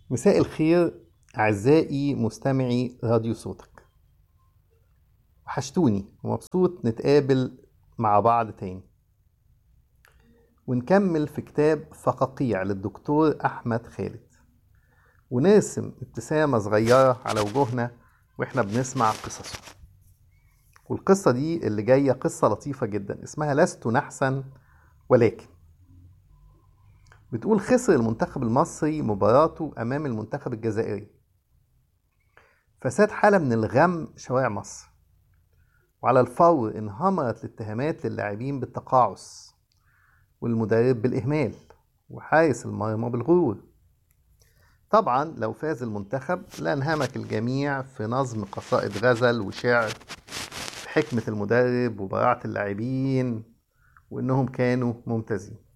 مساء الخير أعزائي مستمعي راديو صوتك وحشتوني ومبسوط نتقابل مع بعض تاني ونكمل في كتاب فقاقيع للدكتور أحمد خالد ونرسم ابتسامة صغيرة على وجوهنا وإحنا بنسمع قصصه والقصة دي اللي جاية قصة لطيفة جدا اسمها لست نحسا ولكن بتقول خسر المنتخب المصري مباراته أمام المنتخب الجزائري فساد حالة من الغم شوارع مصر وعلى الفور انهمرت الاتهامات للاعبين بالتقاعس والمدرب بالإهمال وحارس المرمى بالغرور طبعا لو فاز المنتخب لانهمك الجميع في نظم قصائد غزل وشعر بحكمة المدرب وبراعة اللاعبين وإنهم كانوا ممتازين